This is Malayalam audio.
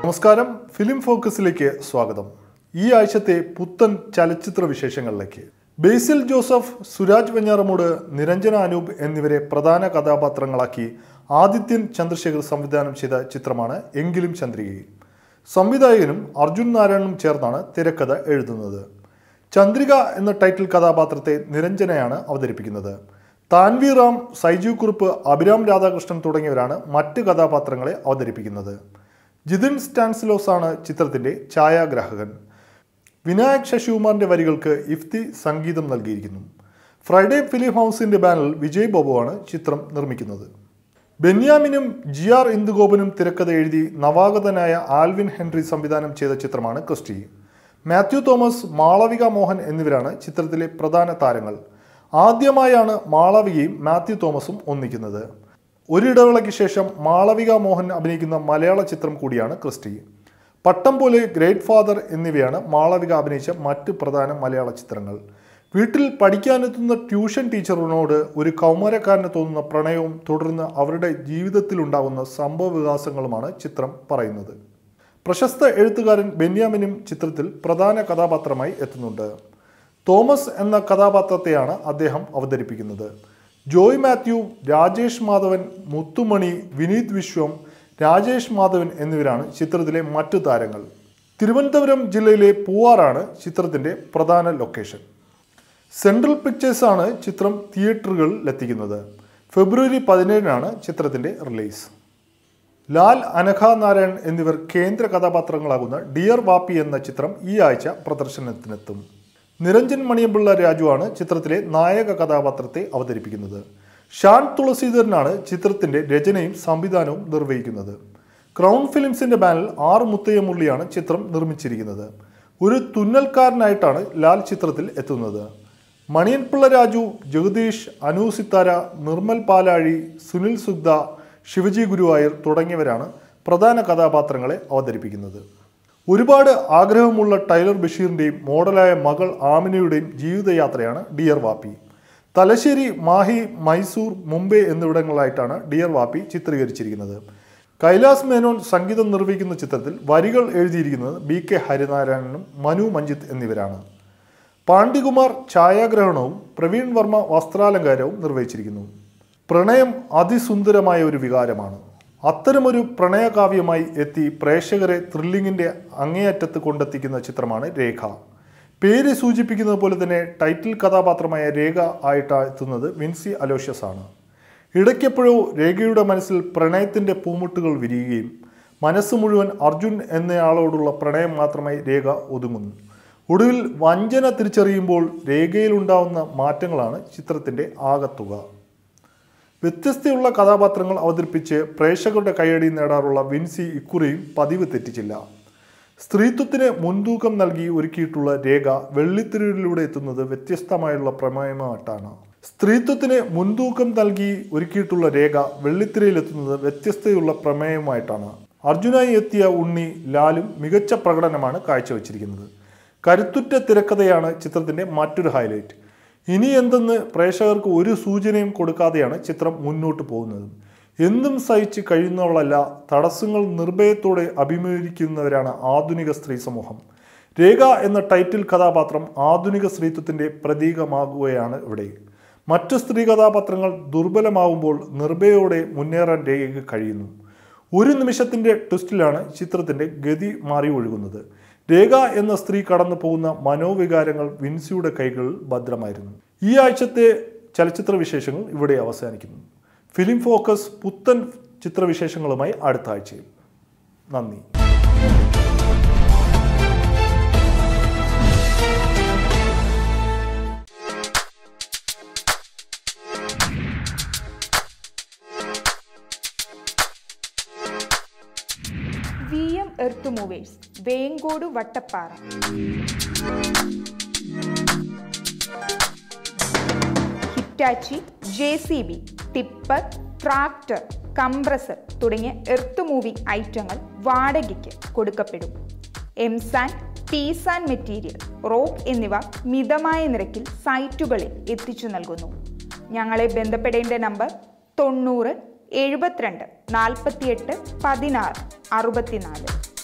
നമസ്കാരം ഫിലിം ഫോക്കസിലേക്ക് സ്വാഗതം ഈ ആഴ്ചത്തെ പുത്തൻ ചലച്ചിത്ര വിശേഷങ്ങളിലേക്ക് ബേസിൽ ജോസഫ് സുരാജ് വെഞ്ഞാറമൂട് നിരഞ്ജന അനൂപ് എന്നിവരെ പ്രധാന കഥാപാത്രങ്ങളാക്കി ആദിത്യൻ ചന്ദ്രശേഖർ സംവിധാനം ചെയ്ത ചിത്രമാണ് എങ്കിലും ചന്ദ്രികയിൽ സംവിധായകനും അർജുൻ നാരായണനും ചേർന്നാണ് തിരക്കഥ എഴുതുന്നത് ചന്ദ്രിക എന്ന ടൈറ്റിൽ കഥാപാത്രത്തെ നിരഞ്ജനയാണ് അവതരിപ്പിക്കുന്നത് താൻവി റാം സൈജു കുറുപ്പ് അഭിരാം രാധാകൃഷ്ണൻ തുടങ്ങിയവരാണ് മറ്റ് കഥാപാത്രങ്ങളെ അവതരിപ്പിക്കുന്നത് ജിതിൻ സ്റ്റാൻസിലോസ് ആണ് ചിത്രത്തിന്റെ ഛായാഗ്രാഹകൻ വിനായക് ശശികുമാറിന്റെ വരികൾക്ക് ഇഫ്തി സംഗീതം നൽകിയിരിക്കുന്നു ഫ്രൈഡേ ഫിലിം ഹൗസിന്റെ ബാനറിൽ വിജയ് ബാബുവാണ് ചിത്രം നിർമ്മിക്കുന്നത് ബെന്യാമിനും ജി ആർ ഇന്ദുഗോപനും തിരക്കഥ എഴുതി നവാഗതനായ ആൽവിൻ ഹെൻറി സംവിധാനം ചെയ്ത ചിത്രമാണ് ക്രിസ്റ്റി മാത്യു തോമസ് മാളവിക മോഹൻ എന്നിവരാണ് ചിത്രത്തിലെ പ്രധാന താരങ്ങൾ ആദ്യമായാണ് മാളവികയും മാത്യു തോമസും ഒന്നിക്കുന്നത് ഒരിടവേളയ്ക്ക് ശേഷം മാളവിക മോഹൻ അഭിനയിക്കുന്ന മലയാള ചിത്രം കൂടിയാണ് ക്രിസ്റ്റി പട്ടം പോലെ ഗ്രേറ്റ് ഫാദർ എന്നിവയാണ് മാളവിക അഭിനയിച്ച മറ്റ് പ്രധാന മലയാള ചിത്രങ്ങൾ വീട്ടിൽ പഠിക്കാനെത്തുന്ന ട്യൂഷൻ ടീച്ചറിനോട് ഒരു കൗമാരക്കാരന് തോന്നുന്ന പ്രണയവും തുടർന്ന് അവരുടെ ജീവിതത്തിലുണ്ടാകുന്ന സംഭവ വികാസങ്ങളുമാണ് ചിത്രം പറയുന്നത് പ്രശസ്ത എഴുത്തുകാരൻ ബെന്യാമിനും ചിത്രത്തിൽ പ്രധാന കഥാപാത്രമായി എത്തുന്നുണ്ട് തോമസ് എന്ന കഥാപാത്രത്തെയാണ് അദ്ദേഹം അവതരിപ്പിക്കുന്നത് ജോയ് മാത്യു രാജേഷ് മാധവൻ മുത്തുമണി വിനീത് വിശ്വം രാജേഷ് മാധവൻ എന്നിവരാണ് ചിത്രത്തിലെ മറ്റു താരങ്ങൾ തിരുവനന്തപുരം ജില്ലയിലെ പൂവാറാണ് ചിത്രത്തിൻ്റെ പ്രധാന ലൊക്കേഷൻ സെൻട്രൽ പിക്ചേഴ്സാണ് ചിത്രം തിയേറ്ററുകളിൽ എത്തിക്കുന്നത് ഫെബ്രുവരി പതിനേഴിനാണ് ചിത്രത്തിൻ്റെ റിലീസ് ലാൽ അനഘ നാരായൺ എന്നിവർ കേന്ദ്ര കഥാപാത്രങ്ങളാകുന്ന ഡിയർ വാപ്പി എന്ന ചിത്രം ഈ ആഴ്ച പ്രദർശനത്തിനെത്തും നിരഞ്ജൻ മണിയമ്പിള്ള രാജുവാണ് ചിത്രത്തിലെ നായക കഥാപാത്രത്തെ അവതരിപ്പിക്കുന്നത് ഷാൻ തുളസീധരനാണ് ചിത്രത്തിന്റെ രചനയും സംവിധാനവും നിർവഹിക്കുന്നത് ക്രൗൺ ഫിലിംസിന്റെ ബാനറിൽ ആർ മുത്തയ്യ മുരളിയാണ് ചിത്രം നിർമ്മിച്ചിരിക്കുന്നത് ഒരു തുന്നൽക്കാരനായിട്ടാണ് ലാൽ ചിത്രത്തിൽ എത്തുന്നത് മണിയൻപിള്ള രാജു ജഗദീഷ് അനു സിത്താര നിർമ്മൽ പാലാഴി സുനിൽ സുഗ്ദ ശിവജി ഗുരുവായൂർ തുടങ്ങിയവരാണ് പ്രധാന കഥാപാത്രങ്ങളെ അവതരിപ്പിക്കുന്നത് ഒരുപാട് ആഗ്രഹമുള്ള ടൈലർ ബഷീറിൻ്റെയും മോഡലായ മകൾ ആമിനയുടെയും ജീവിതയാത്രയാണ് ഡിയർ വാപ്പി തലശ്ശേരി മാഹി മൈസൂർ മുംബൈ എന്നിവിടങ്ങളിലായിട്ടാണ് ഡിയർ വാപ്പി ചിത്രീകരിച്ചിരിക്കുന്നത് കൈലാസ് മേനോൻ സംഗീതം നിർവഹിക്കുന്ന ചിത്രത്തിൽ വരികൾ എഴുതിയിരിക്കുന്നത് ബി കെ ഹരിനാരായണനും മനു മഞ്ജിത്ത് എന്നിവരാണ് പാണ്ഡികുമാർ ഛായാഗ്രഹണവും പ്രവീൺ വർമ്മ വസ്ത്രാലങ്കാരവും നിർവഹിച്ചിരിക്കുന്നു പ്രണയം അതിസുന്ദരമായ ഒരു വികാരമാണ് അത്തരമൊരു പ്രണയകാവ്യമായി എത്തി പ്രേക്ഷകരെ ത്രില്ലിങ്ങിൻ്റെ അങ്ങേയറ്റത്ത് കൊണ്ടെത്തിക്കുന്ന ചിത്രമാണ് രേഖ പേര് സൂചിപ്പിക്കുന്നത് പോലെ തന്നെ ടൈറ്റിൽ കഥാപാത്രമായ രേഖ ആയിട്ടാണ് എത്തുന്നത് വിൻസി അലോഷ്യസ് ആണ് ഇടയ്ക്കെപ്പോഴോ രേഖയുടെ മനസ്സിൽ പ്രണയത്തിൻ്റെ പൂമുട്ടുകൾ വിരിയുകയും മനസ്സ് മുഴുവൻ അർജുൻ എന്നയാളോടുള്ള പ്രണയം മാത്രമായി രേഖ ഒതുങ്ങുന്നു ഒടുവിൽ വഞ്ചന തിരിച്ചറിയുമ്പോൾ രേഖയിലുണ്ടാവുന്ന മാറ്റങ്ങളാണ് ചിത്രത്തിൻ്റെ ആകത്തുക വ്യത്യസ്തയുള്ള കഥാപാത്രങ്ങൾ അവതരിപ്പിച്ച് പ്രേക്ഷകരുടെ കൈയടി നേടാറുള്ള വിൻസി ഇക്കുറിയും പതിവ് തെറ്റിച്ചില്ല സ്ത്രീത്വത്തിന് മുൻതൂക്കം നൽകി ഒരുക്കിയിട്ടുള്ള രേഖ വെള്ളിത്തിരയിലൂടെ എത്തുന്നത് വ്യത്യസ്തമായുള്ള പ്രമേയമായിട്ടാണ് സ്ത്രീത്വത്തിന് മുൻതൂക്കം നൽകി ഒരുക്കിയിട്ടുള്ള രേഖ വെള്ളിത്തിരയിലെത്തുന്നത് വ്യത്യസ്തയുള്ള പ്രമേയമായിട്ടാണ് അർജുനായി എത്തിയ ഉണ്ണി ലാലും മികച്ച പ്രകടനമാണ് കാഴ്ചവെച്ചിരിക്കുന്നത് കരുത്തുറ്റ തിരക്കഥയാണ് ചിത്രത്തിന്റെ മറ്റൊരു ഹൈലൈറ്റ് ഇനി എന്തെന്ന് പ്രേക്ഷകർക്ക് ഒരു സൂചനയും കൊടുക്കാതെയാണ് ചിത്രം മുന്നോട്ട് പോകുന്നത് എന്തും സഹിച്ച് കഴിയുന്നവളല്ല തടസ്സങ്ങൾ നിർഭയത്തോടെ അഭിമുഖീകരിക്കുന്നവരാണ് ആധുനിക സ്ത്രീ സമൂഹം രേഖ എന്ന ടൈറ്റിൽ കഥാപാത്രം ആധുനിക സ്ത്രീത്വത്തിൻ്റെ പ്രതീകമാകുകയാണ് ഇവിടെ മറ്റ് സ്ത്രീ കഥാപാത്രങ്ങൾ ദുർബലമാവുമ്പോൾ നിർഭയോടെ മുന്നേറാൻ രേഖയ്ക്ക് കഴിയുന്നു ഒരു നിമിഷത്തിൻ്റെ ട്വിസ്റ്റിലാണ് ചിത്രത്തിൻ്റെ ഗതി മാറി ഒഴുകുന്നത് രേഖ എന്ന സ്ത്രീ കടന്നു പോകുന്ന മനോവികാരങ്ങൾ വിൻസിയുടെ കൈകളിൽ ഭദ്രമായിരുന്നു ഈ ആഴ്ചത്തെ ചലച്ചിത്ര വിശേഷങ്ങൾ ഇവിടെ അവസാനിക്കുന്നു ഫിലിം ഫോക്കസ് പുത്തൻ ചിത്രവിശേഷങ്ങളുമായി അടുത്ത ആഴ്ചയിൽ നന്ദി V M earth movers Venkode Vattappara Hitachi J C B tipper tractor compressor തുടങ്ങിയ എർത്ത് മൂവിംഗ് ഐറ്റങ്ങൾ വാടകയ്ക്ക് കൊടുക്കപ്പെടും എംസാൻ പീസാൻ മെറ്റീരിയൽ റോക്ക് എന്നിവ മിതമായ നിരക്കിൽ സൈറ്റുകളിൽ എത്തിച്ചു നൽകുന്നു ഞങ്ങളെ ബന്ധപ്പെടേണ്ട നമ്പർ തൊണ്ണൂറ് എഴുപത്തിരണ്ട് നാൽപ്പത്തിയെട്ട് പതിനാറ് അറുപത്തിനാല്